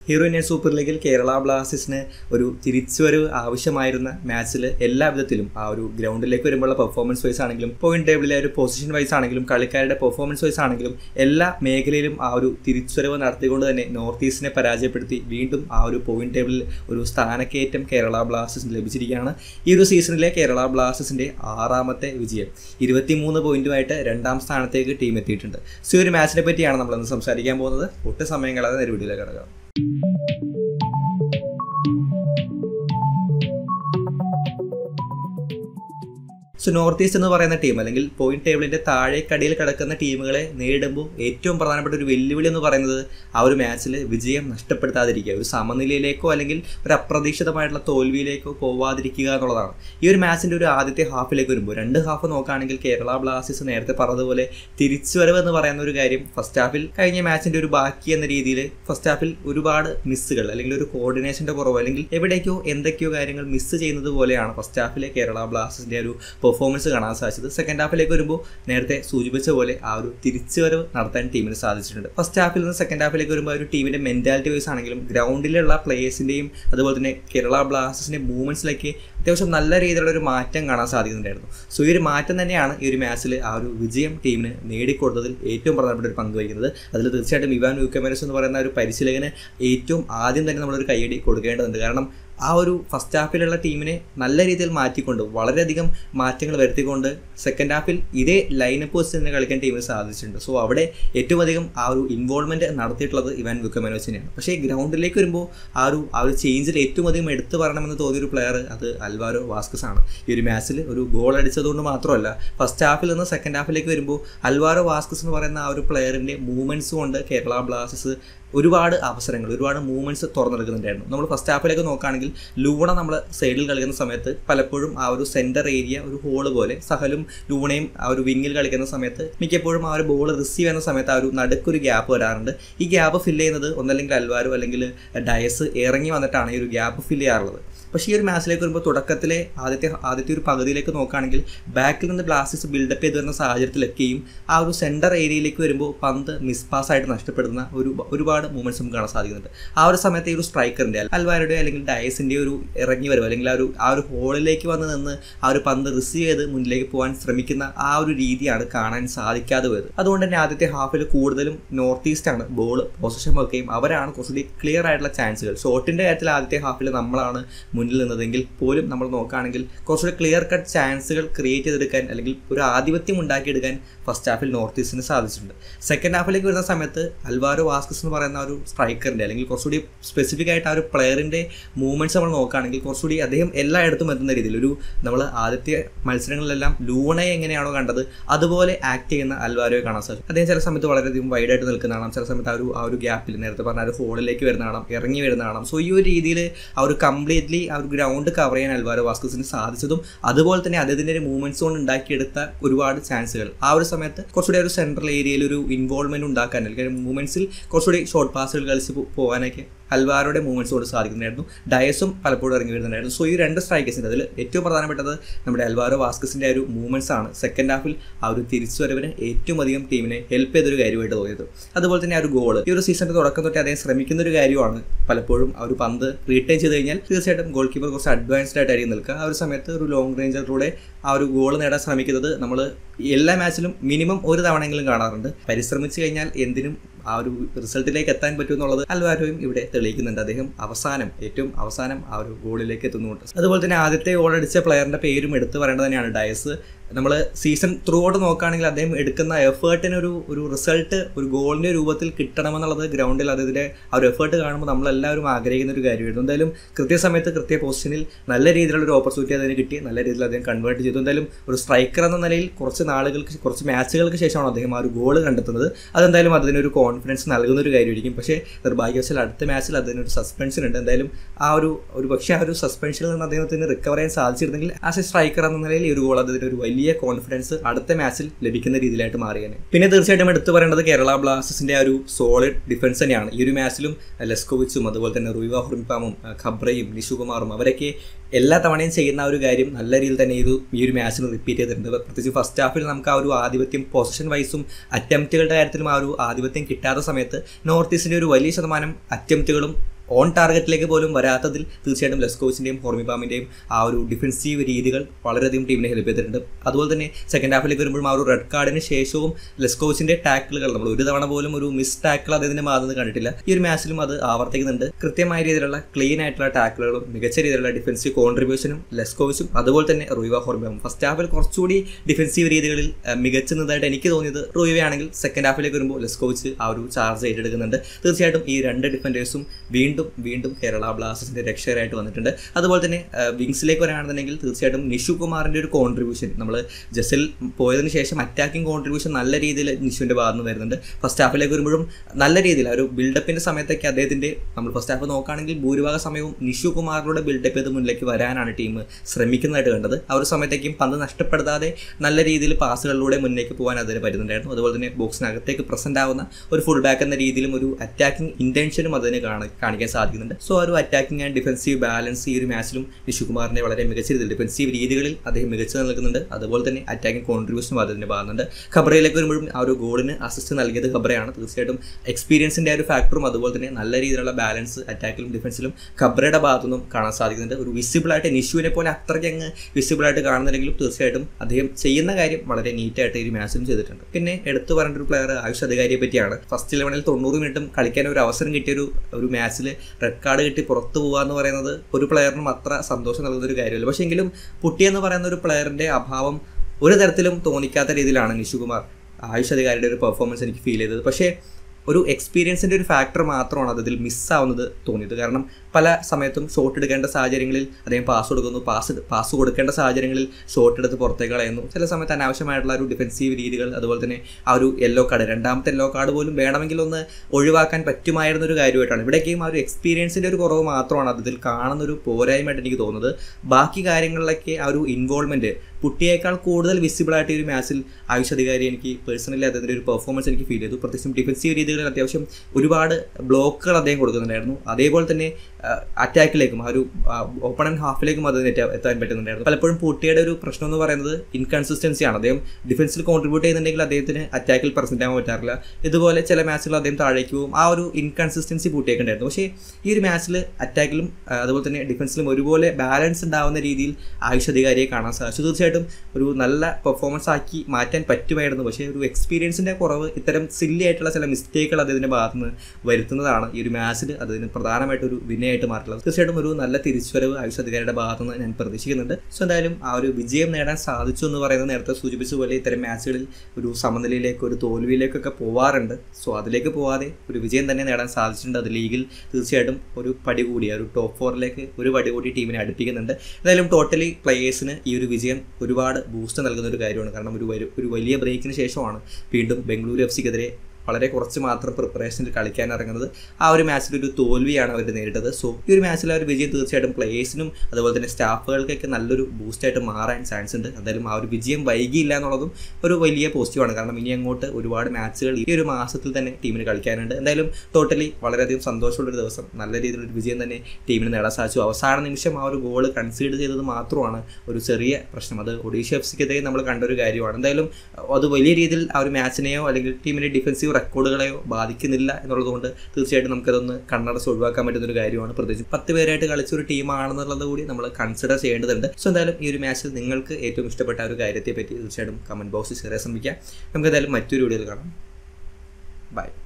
hero Indian super ലീഗിൽ കേരള ബ്ലാസ്റ്റേഴ്സിന് ഒരു തിരിച്ചുവരവ് ആവശ്യമായിരുന്ന മാച്ചിൽ എല്ലാ വിധത്തിലും ആ ഒരു ഗ്രൗണ്ടിലേക്ക് വരുമ്പോഴുള്ള പെർഫോമൻസ് വൈസ് ആണെങ്കിലും പോയിന്റ് ടേബിളിലെ ഒരു പൊസിഷൻ വൈസ് ആണെങ്കിലും കളിക്കാരുടെ പെർഫോമൻസ് വൈസ് ആണെങ്കിലും എല്ലാ മേഖലയിലും ആ ഒരു തിരിച്ചുവരവ് നടത്തിക്കൊണ്ട് തന്നെ നോർത്ത് ഈസ്റ്റിനെ പരാജയപ്പെടുത്തി വീണ്ടും ആ ഒരു പോയിന്റ് ടേബിളിൽ ഒരു സ്ഥാനക്കയറ്റം കേരള ബ്ലാസ്റ്റേഴ്സിന് ലഭിച്ചിരിക്കുകയാണ് ഈ ഒരു സീസണിലെ കേരള ബ്ലാസ്റ്റേഴ്സിന്റെ ആറാമത്തെ വിജയം ഇരുപത്തിമൂന്ന് പോയിന്റുമായിട്ട് രണ്ടാം സ്ഥാനത്തേക്ക് ടീം എത്തിയിട്ടുണ്ട് സോ ഈ ഒരു മാച്ചിനെ പറ്റിയാണ് നമ്മളിന്ന് സംസാരിക്കാൻ പോകുന്നത് ഒട്ടും സമയം കളയാതെ നേരെ വീഡിയോയിലേക്ക് കിടക്കാം സോ നോർത്ത് ഈസ്റ്റ് എന്ന് പറയുന്ന ടീം അല്ലെങ്കിൽ പോയിന്റ് ടേബിളിന്റെ താഴേക്കടിയിൽ കിടക്കുന്ന ടീമുകളെ നേരിടുമ്പോൾ ഏറ്റവും പ്രധാനപ്പെട്ട ഒരു വെല്ലുവിളി എന്ന് പറയുന്നത് ആ ഒരു മാച്ചിൽ വിജയം നഷ്ടപ്പെടുത്താതിരിക്കുക ഒരു സമനിലയിലേക്കോ അല്ലെങ്കിൽ ഒരു അപ്രതീക്ഷിതമായിട്ടുള്ള തോൽവിയിലേക്കോ പോവാതിരിക്കുക എന്നുള്ളതാണ് ഈ ഒരു മാച്ചിന്റെ ഒരു ആദ്യത്തെ ഹാഫിലേക്ക് വരുമ്പോൾ രണ്ട് ഹാഫ് നോക്കുകയാണെങ്കിൽ കേരള ബ്ലാസ്റ്റേഴ്സ് നേരത്തെ പറഞ്ഞതുപോലെ തിരിച്ചുവരവ് എന്ന് പറയുന്ന ഒരു കാര്യം ഫസ്റ്റ് ഹാഫിൽ കഴിഞ്ഞ മാച്ചിന്റെ ഒരു ബാക്കി എന്ന രീതിയിൽ ഫസ്റ്റ് ഹാഫിൽ ഒരുപാട് മിസ്സുകൾ അല്ലെങ്കിൽ ഒരു കോർഡിനേഷന്റെ കുറവ് അല്ലെങ്കിൽ എവിടേക്കോ എന്തൊക്കെയോ കാര്യങ്ങൾ മിസ് ചെയ്യുന്നത് പോലെയാണ് ഫസ്റ്റ് ഹാഫിലെ കേരള ബ്ലാസ്റ്റേഴ്സിന്റെ ഒരു പെർഫോമൻസ് കാണാൻ സാധിച്ചത് സെക്കൻഡ് ഹാഫിലേക്ക് വരുമ്പോൾ നേരത്തെ സൂചിപ്പിച്ച പോലെ ആ ഒരു തിരിച്ചുവരവ് നടത്താൻ ടീമിന് സാധിച്ചിട്ടുണ്ട് ഫസ്റ്റ് ഹാഫിൽ നിന്ന് സെക്കൻഡ് ഹാഫിലേക്ക് വരുമ്പോൾ ഒരു ടീമിന്റെ മെന്റാലിറ്റി വൈസ് ആണെങ്കിലും ഗ്രൗണ്ടിലുള്ള പ്ലേയേഴ്സിന്റെയും അതുപോലെ തന്നെ കേരള ബ്ലാസ്റ്റേഴ്സിന്റെ മൂവ്മെന്റ്സിലേക്ക് അത്യാവശ്യം നല്ല രീതിയിലുള്ള ഒരു മാറ്റം കാണാൻ സാധിക്കുന്നുണ്ടായിരുന്നു സോ ഈ ഒരു മാറ്റം തന്നെയാണ് ഈ ഒരു മാച്ചിൽ ആ ഒരു വിജയം ടീമിന് നേടിക്കൊടുത്തതിൽ ഏറ്റവും പ്രധാനപ്പെട്ട ഒരു പങ്ക് വഹിക്കുന്നത് അതിൽ തീർച്ചയായിട്ടും ഇവാൻ യൂക്കമരസ് എന്ന് പറയുന്ന ഒരു പരിശീലകന് ഏറ്റവും ആദ്യം തന്നെ നമ്മളൊരു കൈയടി കൊടുക്കേണ്ടതുണ്ട് കാരണം ആ ഒരു ഫസ്റ്റ് ഹാഫിലുള്ള ടീമിനെ നല്ല രീതിയിൽ മാറ്റിക്കൊണ്ട് വളരെയധികം മാറ്റങ്ങൾ വരുത്തിക്കൊണ്ട് സെക്കൻഡ് ഹാഫിൽ ഇതേ ലൈനപ്പ് വെച്ച് തന്നെ കളിക്കാൻ ടീമിന് സാധിച്ചിട്ടുണ്ട് സോ അവിടെ ഏറ്റവും അധികം ആ ഒരു ഇൻവോൾവ്മെൻറ്റ് നടത്തിയിട്ടുള്ളത് ഇവാൻ വുക്കമനോസിനെയാണ് പക്ഷേ ഗ്രൗണ്ടിലേക്ക് വരുമ്പോൾ ആ ഒരു ആ ഒരു ചേഞ്ചിൽ ഏറ്റവും അധികം എടുത്തു പറയണമെന്ന് തോന്നിയൊരു പ്ലെയർ അത് അൽവാരോ വാസ്കസ് ആണ് ഈ ഒരു മാച്ചിൽ ഒരു ഗോൾ അടിച്ചതുകൊണ്ട് മാത്രമല്ല ഫസ്റ്റ് ഹാഫിൽ നിന്ന് സെക്കൻഡ് ഹാഫിലേക്ക് വരുമ്പോൾ അൽവാരോ വാസ്കസ് എന്ന് പറയുന്ന ആ ഒരു പ്ലെയറിൻ്റെ മൂവ്മെൻറ്റ്സ് കൊണ്ട് കേരള ബ്ലാസ്റ്റേഴ്സ് ഒരുപാട് അവസരങ്ങൾ ഒരുപാട് മൂവ്മെൻറ്റ്സ് തുറന്നെടുക്കുന്നുണ്ടായിരുന്നു നമ്മൾ ഫസ്റ്റ് ഹാഫിലേക്ക് നോക്കുകയാണെങ്കിൽ ലൂണ നമ്മൾ സൈഡിൽ കളിക്കുന്ന സമയത്ത് പലപ്പോഴും ആ ഒരു സെൻറ്റർ ഏരിയ ഒരു ഹോള് പോലെ സഹലും ലൂണയും ആ ഒരു വിങ്ങിൽ കളിക്കുന്ന സമയത്ത് മിക്കപ്പോഴും ആ ഒരു ബോൾ റിസീവ് ചെയ്യുന്ന സമയത്ത് ആ ഒരു നടുക്കൊരു ഗ്യാപ്പ് വരാറുണ്ട് ഈ ഗ്യാപ്പ് ഫില്ല് ചെയ്യുന്നത് ഒന്നല്ലെങ്കിൽ അൽവാരോ അല്ലെങ്കിൽ ഡയസ് ഇറങ്ങി വന്നിട്ടാണ് ഈ ഒരു ഗ്യാപ്പ് ഫില്ല് ചെയ്യാറുള്ളത് പക്ഷേ ഈ ഒരു മാച്ചിലേക്ക് വരുമ്പോൾ തുടക്കത്തിലെ ആദ്യത്തെ ആദ്യത്തെ ഒരു പകുതിയിലേക്ക് നോക്കുകയാണെങ്കിൽ ബാക്കിൽ നിന്ന് ബ്ലാസ്റ്റേഴ്സ് ബിൽഡപ്പ് ചെയ്ത് വരുന്ന സാഹചര്യത്തിലൊക്കെയും ആ ഒരു സെൻറ്റർ ഏരിയയിലേക്ക് വരുമ്പോൾ പന്ത് മിസ് പാസ് ആയിട്ട് നഷ്ടപ്പെടുന്ന ഒരു ഒരുപാട് മൂവ്മെൻറ്റ്സ് നമുക്ക് കാണാൻ സാധിക്കുന്നുണ്ട് ആ ഒരു സമയത്ത് ഈ ഒരു സ്ട്രൈക്കറിൻ്റെ അൽവാരുടെ അല്ലെങ്കിൽ ഡയസിൻ്റെ ഒരു ഇറങ്ങി വരവ് അല്ലെങ്കിൽ ആ ഒരു ആ ഒരു ഹോളിലേക്ക് വന്ന് നിന്ന് ആ ഒരു പന്ത് റിസീവ് ചെയ്ത് മുന്നിലേക്ക് പോകാൻ ശ്രമിക്കുന്ന ആ ഒരു രീതിയാണ് കാണാൻ സാധിക്കാതെ പോയത് അതുകൊണ്ട് തന്നെ ആദ്യത്തെ ഹാഫിൽ കൂടുതലും നോർത്ത് ഈസ്റ്റ് ആണ് ബോൾ പൊസിഷൻ വെക്കുകയും അവരാണ് കുറച്ചുകൂടി ക്ലിയർ ആയിട്ടുള്ള ചാൻസുകൾ ഷോട്ടിൻ്റെ കാര്യത്തിൽ ആദ്യത്തെ ഹാഫിൽ നമ്മളാണ് മുന്നിൽ നിന്നതെങ്കിൽ പോലും നമ്മൾ നോക്കുകയാണെങ്കിൽ കുറച്ചുകൂടി ക്ലിയർ കട്ട് ചാൻസുകൾ ക്രിയേറ്റ് ചെയ്തെടുക്കാൻ അല്ലെങ്കിൽ ഒരു ആധിപത്യം ഉണ്ടാക്കിയെടുക്കാൻ ഫസ്റ്റ് ഹാഫിൽ നോർത്ത് ഈസ്റ്റിന് സാധിച്ചിട്ടുണ്ട് സെക്കൻഡ് ഹാഫിലേക്ക് വരുന്ന സമയത്ത് അൽവാരോ വാസ്കസ് എന്ന് പറയുന്ന ഒരു സ്ട്രൈക്കറിൻ്റെ അല്ലെങ്കിൽ കുറച്ചുകൂടി സ്പെസിഫിക് ആയിട്ട് ആ ഒരു പ്ലെയറിൻ്റെ മൂവ്മെൻറ്റ്സ് നമ്മൾ നോക്കുകയാണെങ്കിൽ കുറച്ചുകൂടി അദ്ദേഹം എല്ലായിടത്തും എത്തുന്ന രീതിയിൽ ഒരു നമ്മൾ ആദ്യത്തെ മത്സരങ്ങളിലെല്ലാം ലൂണയെ എങ്ങനെയാണോ കണ്ടത് അതുപോലെ ആക്ട് ചെയ്യുന്ന അൽവാരോയെ കാണാൻ സാധിക്കും അദ്ദേഹം ചില സമയത്ത് വളരെയധികം വൈഡായിട്ട് നിൽക്കുന്ന കാണാം ചില സമയത്ത് ആ ഒരു ആ ഒരു ഗ്യാപ്പിൽ നേരത്തെ പറഞ്ഞ ആ ഒരു ഹോളിലേക്ക് വരുന്ന കാണാം ഇറങ്ങി വരുന്ന കാണാം സോ ഈ ഒരു രീതിയിൽ ആ ഒരു കംപ്ലീറ്റ്ലി ആ ഒരു ഗ്രൗണ്ട് കവർ ചെയ്യാൻ അൽവാരോ വാസ്കസിന് സാധിച്ചതും അതുപോലെ തന്നെ അദ്ദേഹത്തിൻ്റെ ഒരു മൂവ്മെൻറ്റ്സ് കൊണ്ട് ഉണ്ടാക്കിയെടുത്ത ഒരുപാട് ചാൻസുകൾ ആ ഒരു സമയത്ത് കുറച്ചുകൂടി ഒരു സെൻട്രൽ ഏരിയയിൽ ഒരു ഇൻവോൾവ്മെൻറ്റ് ഉണ്ടാക്കാൻ അല്ലെങ്കിൽ മൂവ്മെൻറ്റ്സിൽ കുറച്ചുകൂടി ഷോർട്ട് പാസുകൾ കളിച്ച് പോകാനൊക്കെ അൽവാരോടെ മൂവ്മെൻറ്റ്സ് കൊണ്ട് സാധിക്കുന്നുണ്ടായിരുന്നു ഡയസും പലപ്പോഴും ഇറങ്ങി വരുന്നുണ്ടായിരുന്നു സോ ഈ രണ്ട് സ്ട്രൈക്കേഴ്സിൻ്റെ അതിൽ ഏറ്റവും പ്രധാനപ്പെട്ടത് നമ്മുടെ അൽവാരോ വാസ്കസിൻ്റെ ഒരു മൂവ്മെൻറ്റ്സ് ആണ് സെക്കൻഡ് ഹാഫിൽ ആ ഒരു തിരിച്ചുവരവിന് ഏറ്റവും അധികം ടീമിനെ ഹെൽപ്പ് ചെയ്തൊരു കാര്യമായിട്ട് തോന്നിയത് അതുപോലെ തന്നെ ആ ഒരു ഗോൾ ഈ ഒരു സീസണിൻ്റെ തുടക്കം തൊട്ട് അദ്ദേഹം ശ്രമിക്കുന്ന ഒരു കാര്യമാണ് പലപ്പോഴും ആ ഒരു പന്ത് റീറ്റൈൻ ചെയ്ത് കഴിഞ്ഞാൽ തീർച്ചയായിട്ടും ഗോൾ കീപ്പർ കുറച്ച് അഡ്വാൻസ്ഡ് ആയിട്ടായിരിക്കും നിൽക്കുക ആ ഒരു സമയത്ത് ഒരു ലോങ് റേഞ്ചറിലൂടെ ആ ഒരു ഗോൾ നേടാൻ ശ്രമിക്കുന്നത് നമ്മൾ എല്ലാ മാച്ചിലും മിനിമം ഒരു തവണയെങ്കിലും കാണാറുണ്ട് പരിശ്രമിച്ചു കഴിഞ്ഞാൽ എന്തിനും ആ ഒരു റിസൾട്ടിലേക്ക് എത്താൻ പറ്റും എന്നുള്ളത് അൽവാരോയും ഇവിടെ തെളിയിക്കുന്നുണ്ട് അദ്ദേഹം അവസാനം ഏറ്റവും അവസാനം ആ ഒരു ഗോളിലേക്ക് എത്തുന്നുണ്ട് അതുപോലെ തന്നെ ആദ്യത്തെ ഗോൾ അടിച്ച പ്ലെയറിന്റെ പേരും എടുത്തു പറയേണ്ടത് തന്നെയാണ് ഡയസ് നമ്മൾ സീസൺ ത്രൂ ഔട്ട് നോക്കുകയാണെങ്കിൽ അദ്ദേഹം എടുക്കുന്ന എഫേർട്ടിന് ഒരു ഒരു റിസൾട്ട് ഒരു ഗോളിൻ്റെ രൂപത്തിൽ കിട്ടണമെന്നുള്ളത് ഗ്രൗണ്ടിൽ അതിൻ്റെ ആ ഒരു എഫേർട്ട് കാണുമ്പോൾ നമ്മളെല്ലാവരും ആഗ്രഹിക്കുന്ന ഒരു കാര്യമായിരുന്നു എന്തായാലും കൃത്യസമയത്ത് കൃത്യ പൊസിഷനിൽ നല്ല രീതിയിലുള്ള ഒരു ഓപ്പർച്യൂണിറ്റി അതിന് കിട്ടി നല്ല രീതിയിൽ അദ്ദേഹം കൺവേർട്ട് ചെയ്തു എന്തായാലും ഒരു സ്ട്രൈക്കർ എന്ന നിലയിൽ കുറച്ച് നാളുകൾക്ക് കുറച്ച് മാച്ചുകൾക്ക് ശേഷമാണ് അദ്ദേഹം ആ ഒരു ഗോൾ കണ്ടെത്തുന്നത് അതെന്തായാലും അതിനൊരു കോൺഫിഡൻസ് നൽകുന്ന ഒരു കാര്യമായിരിക്കും പക്ഷേ നിർഭാഗ്യവശാൽ അടുത്ത മാച്ചിൽ അതിനൊരു സസ്പെൻഷൻ ഉണ്ട് എന്തായാലും ആ ഒരു ഒരു പക്ഷേ ആ ഒരു സസ്പെൻഷനിൽ നിന്ന് അദ്ദേഹത്തിന് റിക്കവർ ചെയ്യാൻ സാധിച്ചിരുന്നെങ്കിൽ ആസ് എ സ്ട്രൈക്കർ എന്ന നിലയിൽ ഈ ഒരു ഗോൾ അതിന് ഒരു വലിയ കോൺഫിഡൻസ് അടുത്ത മാച്ചിൽ ലഭിക്കുന്ന രീതിയിലായിട്ട് മാറിയാണ് പിന്നെ തീർച്ചയായിട്ടും എടുത്തു പറയേണ്ടത് കേരള ബ്ലാസ്റ്റേഴ്സിന്റെ ആ ഒരു സോളിഡ് ഡിഫൻസ് തന്നെയാണ് ഈ ഒരു മാച്ചിലും ലെസ്കോവിച്ചും അതുപോലെ തന്നെ റുയിവ ഹുറിംപാമും ഖബ്രയും നിഷുകുമാറും അവരൊക്കെ എല്ലാ തവണയും ചെയ്യുന്ന ആ ഒരു കാര്യം നല്ല രീതിയിൽ തന്നെ ഇത് ഈ ഒരു മാച്ചിൽ റിപ്പീറ്റ് ചെയ്തിട്ടുണ്ട് പ്രത്യേകിച്ച് ഫസ്റ്റ് ഹാഫിൽ നമുക്ക് ആ ഒരു ആധിപത്യം പൊസിഷൻ വൈസും അറ്റംപ്റ്റുകളുടെ കാര്യത്തിലും ആ ഒരു ആധിപത്യം കിട്ടാത്ത സമയത്ത് നോർത്ത് ഈസ്റ്റിൻ്റെ ഒരു വലിയ ശതമാനം അറ്റംപ്റ്റുകളും ഓൺ ടാർഗറ്റിലേക്ക് പോലും വരാത്തതിൽ തീർച്ചയായിട്ടും ലെസ്കോസിൻ്റെയും ഹോർമിബാമിൻ്റെയും ആ ഒരു ഡിഫൻസീവ് രീതികൾ വളരെയധികം ടീമിനെ ഹെൽപ്പ് ചെയ്തിട്ടുണ്ട് അതുപോലെ തന്നെ സെക്കൻഡ് ഹാഫിലേക്ക് വരുമ്പോഴും ആ ഒരു റെഡ് കാർഡിന് ശേഷവും ലെസ്കോസിൻ്റെ ടാക്കിളുകൾ നമ്മൾ ഒരു തവണ പോലും ഒരു മിസ് ടാക്കിൾ അദ്ദേഹത്തിൻ്റെ ഭാഗത്ത് കണ്ടിട്ടില്ല ഈ ഒരു മാച്ചിലും അത് ആവർത്തിക്കുന്നുണ്ട് കൃത്യമായ രീതിയിലുള്ള ക്ലീൻ ആയിട്ടുള്ള ടാക്കിളുകളും മികച്ച രീതിയിലുള്ള ഡിഫൻസീവ് കോൺട്രിബ്യൂഷനും ലെസ്കോവിച്ചും അതുപോലെ തന്നെ റൂവ ഹോർമിബാമും ഫസ്റ്റ് ഹാഫിൽ കുറച്ചുകൂടി ഡിഫൻസീവ് രീതികളിൽ മികച്ച നിന്നതായിട്ട് എനിക്ക് തോന്നിയത് റൂവ ആണെങ്കിൽ സെക്കൻഡ് ഹാഫിലേക്ക് വരുമ്പോൾ ലെസ്കോവിച്ച് ആ ഒരു ചാർജ് ഏറ്റെടുക്കുന്നുണ്ട് തീർച്ചയായിട്ടും ഈ രണ്ട് ഡിഫൻഡേഴ്സും വീണ്ടും വീണ്ടും കേരള ബ്ലാസ്റ്റേഴ്സിന്റെ രക്ഷകരായിട്ട് വന്നിട്ടുണ്ട് അതുപോലെ തന്നെ വിങ്സിലേക്ക് വരാണെന്നുണ്ടെങ്കിൽ തീർച്ചയായിട്ടും നിഷു കുമാറിന്റെ ഒരു കോൺട്രിബ്യൂഷൻ നമ്മൾ ജസിൽ പോയതിനു ശേഷം അറ്റാക്കിംഗ് കോൺട്രിബ്യൂഷൻ നല്ല രീതിയിൽ നിഷുവിന്റെ ഭാഗത്ത് നിന്ന് വരുന്നുണ്ട് ഫസ്റ്റ് ഹാഫിലേക്ക് വരുമ്പോഴും നല്ല രീതിയിൽ ആ ഒരു ബിൽഡപ്പിന്റെ സമയത്തൊക്കെ അദ്ദേഹത്തിന്റെ നമ്മൾ ഫസ്റ്റ് ഹാഫ് നോക്കുകയാണെങ്കിൽ ഭൂരിഭാഗം സമയവും നിഷു കുമാറിലൂടെ ബിൽഡപ്പ് ചെയ്ത് മുന്നിലേക്ക് വരാനാണ് ടീം ശ്രമിക്കുന്നതായിട്ട് കണ്ടത് ആ ഒരു സമയത്തേക്കും പന്ത് നഷ്ടപ്പെടുത്താതെ നല്ല രീതിയിൽ പാസുകളിലൂടെ മുന്നിലേക്ക് പോകാൻ അതിന് പറ്റുന്നുണ്ടായിരുന്നു അതുപോലെ തന്നെ ബോക്സിനകത്തേക്ക് പ്രസന്റ് ആവുന്ന ഒരു ഫുൾ ബാക്ക് എന്ന രീതിയിലും ഒരു അറ്റാക്കിംഗ് ഇന്റൻഷനും അതിന് കാണാൻ കാണിക്കാൻ സാധിക്കുന്നുണ്ട് സോ ആ ഒരു അറ്റാക്കിംഗ് ആൻഡ് ഡിഫൻസീവ് ബാലൻസ് ഈ ഒരു മാച്ചിലും നിഷുകുമാറിനെ വളരെ മികച്ച രീതിയിൽ ഡിഫൻസീവ് രീതികളിൽ അദ്ദേഹം മികച്ചു നിൽക്കുന്നുണ്ട് അതുപോലെ തന്നെ അറ്റാക്കിംഗ് കോൺട്രിബ്യൂഷനും അതിന് ഭാഗത്തുണ്ട് ഖബ്രയിലേക്ക് വരുമ്പോഴും ആ ഒരു ഗോളിന് അസിസ്റ്റ് നൽകിയത് ഖബ്രയാണ് തീർച്ചയായിട്ടും എക്സ്പീരിയൻസിന്റെ ആ ഒരു ഫാക്ടറും അതുപോലെ തന്നെ നല്ല രീതിയിലുള്ള ബാലൻസ് അറ്റാക്കിലും ഡിഫൻസിലും ഖബ്രയുടെ ഭാഗത്തുനിന്നും കാണാൻ സാധിക്കുന്നുണ്ട് ഒരു വിസിബിൾ ആയിട്ട് നിഷുവിനെ പോലെ അത്രയ്ക്ക് അങ്ങ് വിസിബിൾ ആയിട്ട് കാണുന്നില്ലെങ്കിലും തീർച്ചയായിട്ടും അദ്ദേഹം ചെയ്യുന്ന കാര്യം വളരെ നീറ്റായിട്ട് ഈ മാച്ചിലും ചെയ്തിട്ടുണ്ട് പിന്നെ എടുത്തു പറയേണ്ട ഒരു പ്ലെയർ ആയുഷ് അധികാരിയെ പറ്റിയാണ് ഫസ്റ്റ് ഇലവനിൽ തൊണ്ണൂറ് മിനിറ്റും കളിക്കാൻ ഒരു അവസരം കിട്ടിയ ഒരു ഒരു മാച്ചിൽ റെഡ് കാർഡ് കിട്ടി പുറത്തു പോകുക എന്ന് പറയുന്നത് ഒരു പ്ലെയറിനും അത്ര സന്തോഷം നൽകുന്ന ഒരു കാര്യമല്ല പക്ഷേ എങ്കിലും പുട്ടി എന്ന് പറയുന്ന ഒരു പ്ലെയറിന്റെ അഭാവം ഒരു തരത്തിലും തോന്നിക്കാത്ത രീതിയിലാണ് നിഷുകുമാർ ആയുഷ് അധികാരിയുടെ ഒരു പെർഫോമൻസ് എനിക്ക് ഫീൽ ചെയ്തത് പക്ഷേ ഒരു എക്സ്പീരിയൻസിൻ്റെ ഒരു ഫാക്ടർ മാത്രമാണ് അതിൽ മിസ്സാവുന്നത് തോന്നിയത് കാരണം പല സമയത്തും ഷോട്ട് എടുക്കേണ്ട സാഹചര്യങ്ങളിൽ അദ്ദേഹം പാസ് കൊടുക്കുന്നു പാസ് പാസ് കൊടുക്കേണ്ട സാഹചര്യങ്ങളിൽ ഷോട്ട് എടുത്ത് പുറത്തേക്ക് കളയുന്നു ചില സമയത്ത് അനാവശ്യമായിട്ടുള്ള ഒരു ഡിഫൻസീവ് രീതികൾ അതുപോലെ തന്നെ ആ ഒരു യെല്ലോ കാർഡ് രണ്ടാമത്തെ യെല്ലോ കാർഡ് പോലും വേണമെങ്കിൽ ഒന്ന് ഒഴിവാക്കാൻ പറ്റുമായിരുന്ന ഒരു കാര്യമായിട്ടാണ് ഇവിടേക്കും ആ ഒരു എക്സ്പീരിയൻസിൻ്റെ ഒരു കുറവ് മാത്രമാണ് അതിൽ കാണുന്ന ഒരു പോരായ്മയായിട്ട് എനിക്ക് തോന്നുന്നത് ബാക്കി കാര്യങ്ങളിലൊക്കെ ആ ഒരു ഇൻവോൾവ്മെൻറ്റ് പുട്ടിയേക്കാൾ കൂടുതൽ വിസിബിൾ ആയിട്ട് ഈ ഒരു മാച്ചിൽ ആയുഷ് അധികാരി എനിക്ക് പേഴ്സണലി അദ്ദേഹത്തിൻ്റെ ഒരു പെർഫോമൻസ് എനിക്ക് ഫീൽ ചെയ്തു പ്രത്യേകിച്ചും ഡിഫൻസീവ് രീതികളിൽ അത്യാവശ്യം ഒരുപാട് ബ്ലോക്കുകൾ അദ്ദേഹം കൊടുക്കുന്നുണ്ടായിരുന്നു അതേപോലെ തന്നെ അറ്റാക്കിലേക്കും ആ ഒരു ഓപ്പൺ ആൻഡ് ഹാഫിലേക്കും അതിന് എത്താൻ പറ്റുന്നുണ്ടായിരുന്നു പലപ്പോഴും പുട്ടിയുടെ ഒരു പ്രശ്നം എന്ന് പറയുന്നത് ഇൻകൺസിസ്റ്റൻസി ആണ് അദ്ദേഹം ഡിഫൻസിൽ കോൺട്രിബ്യൂട്ട് ചെയ്യുന്നുണ്ടെങ്കിൽ അദ്ദേഹത്തിന് അറ്റാക്കിൽ പ്രസന്റ് ആവാൻ പറ്റാറില്ല ഇതുപോലെ ചില മാച്ചുകൾ അദ്ദേഹം താഴേക്ക് പോകും ആ ഒരു ഇൻകൺസിസ്റ്റൻസി പൂട്ടിയൊക്കെ ഉണ്ടായിരുന്നു പക്ഷേ ഈ ഒരു മാച്ചിൽ അറ്റാക്കിലും അതുപോലെ തന്നെ ഡിഫൻസിലും ഒരുപോലെ ബാലൻസ് ഉണ്ടാവുന്ന രീതിയിൽ ആയുഷ് അധികാരിയെ കാണാൻ സാധിച്ചു തീർച്ചയായിട്ടും ഒരു നല്ല പെർഫോമൻസ് ആക്കി മാറ്റാൻ പറ്റുമായിരുന്നു പക്ഷേ ഒരു എക്സ്പീരിയൻസിൻ്റെ കുറവ് ഇത്തരം സില്ലി ആയിട്ടുള്ള ചില മിസ്റ്റേക്കുകൾ അദ്ദേഹത്തിൻ്റെ ഭാഗത്ത് നിന്ന് വരുത്തുന്നതാണ് ഈ ഒരു മാച്ചിൽ അതിന് പ്രധാനമായിട്ടൊരു വിനയായിട്ട് മാറിയിട്ടുള്ളത് തീർച്ചയായിട്ടും ഒരു നല്ല തിരിച്ചുവരവ് ആയുഷ് അധികാരിയുടെ ഭാഗത്ത് നിന്ന് ഞാൻ പ്രതീക്ഷിക്കുന്നുണ്ട് സോ എന്തായാലും ആ ഒരു വിജയം നേടാൻ സാധിച്ചു എന്ന് പറയുന്നത് നേരത്തെ സൂചിപ്പിച്ച പോലെ ഇത്തരം മാച്ചുകളിൽ ഒരു സമനിലയിലേക്ക് ഒരു തോൽവിയിലേക്കൊക്കെ പോവാറുണ്ട് സോ അതിലേക്ക് പോവാതെ ഒരു വിജയം തന്നെ നേടാൻ സാധിച്ചിട്ടുണ്ട് അത് ലീഗിൽ തീർച്ചയായിട്ടും ഒരു പടി കൂടി ഒരു ടോപ്പ് ഫോറിലേക്ക് ഒരു പടി കൂടി ടീമിനെ അടുപ്പിക്കുന്നുണ്ട് എന്തായാലും ടോട്ടലി പ്ലേയേഴ്സിന് ഈ ഒരു വിജയം ഒരുപാട് ബൂസ്റ്റ് നൽകുന്ന ഒരു കാര്യമാണ് കാരണം ഒരു ഒരു വലിയ ബ്രേക്കിന് ശേഷമാണ് വീണ്ടും ബംഗളൂരു എഫ് സിക്കെതിരെ വളരെ കുറച്ച് മാത്രം പ്രിപ്പറേഷനിൽ കളിക്കാൻ ഇറങ്ങുന്നത് ആ ഒരു മാച്ചിൽ ഒരു തോൽവിയാണ് അവർ നേരിട്ടത് സോ ഈ ഒരു മാച്ചിൽ ആ ഒരു വിജയം തീർച്ചയായിട്ടും പ്ലേയേഴ്സിനും അതുപോലെ തന്നെ സ്റ്റാഫുകൾക്കൊക്കെ നല്ലൊരു ബൂസ്റ്റായിട്ട് മാറാൻ ചാൻസ് ഉണ്ട് എന്തായാലും ആ ഒരു വിജയം വൈകിയില്ല എന്നുള്ളതും ഒരു വലിയ പോസിറ്റീവാണ് കാരണം ഇനി അങ്ങോട്ട് ഒരുപാട് മാച്ചുകൾ ഈ ഒരു മാസത്തിൽ തന്നെ ടീമിന് കളിക്കാനുണ്ട് എന്തായാലും ടോട്ടലി വളരെയധികം സന്തോഷമുള്ളൊരു ദിവസം നല്ല രീതിയിലൊരു വിജയം തന്നെ ടീമിന് നേടാൻ സാധിച്ചു അവസാന നിമിഷം ആ ഒരു ഗോൾ കൺസീഡ് ചെയ്തത് മാത്രമാണ് ഒരു ചെറിയ പ്രശ്നം അത് ഒഡീഷ എഫ് സിക്കെതിരെ നമ്മൾ കണ്ട ഒരു കാര്യമാണ് എന്തായാലും അത് വലിയ രീതിയിൽ ആ ഒരു മാച്ചിനെയോ അല്ലെങ്കിൽ ടീമിൻ്റെ ഡിഫൻസീവ് റെക്കോർഡുകളെയോ ബാധിക്കുന്നില്ല എന്നുള്ളതുകൊണ്ട് തീർച്ചയായിട്ടും നമുക്കതൊന്ന് കണ്ണടച്ച് ഒഴിവാക്കാൻ പറ്റുന്ന ഒരു കാര്യമാണ് പ്രത്യേകിച്ച് പത്ത് പേരായിട്ട് കളിച്ച ഒരു ടീമാണെന്നുള്ളത് കൂടി നമ്മൾ കൺസിഡർ ചെയ്യേണ്ടതുണ്ട് സോ എന്തായാലും ഈ ഒരു മാച്ചിൽ നിങ്ങൾക്ക് ഏറ്റവും ഇഷ്ടപ്പെട്ട ഒരു കാര്യത്തെ പറ്റി തീർച്ചയായിട്ടും കമൻറ്റ് ബോക്സിൽ ചെറിയ ശ്രമിക്കാം നമുക്ക് എന്തായാലും മറ്റൊരു വീഡിയോയിൽ കാണാം ബൈ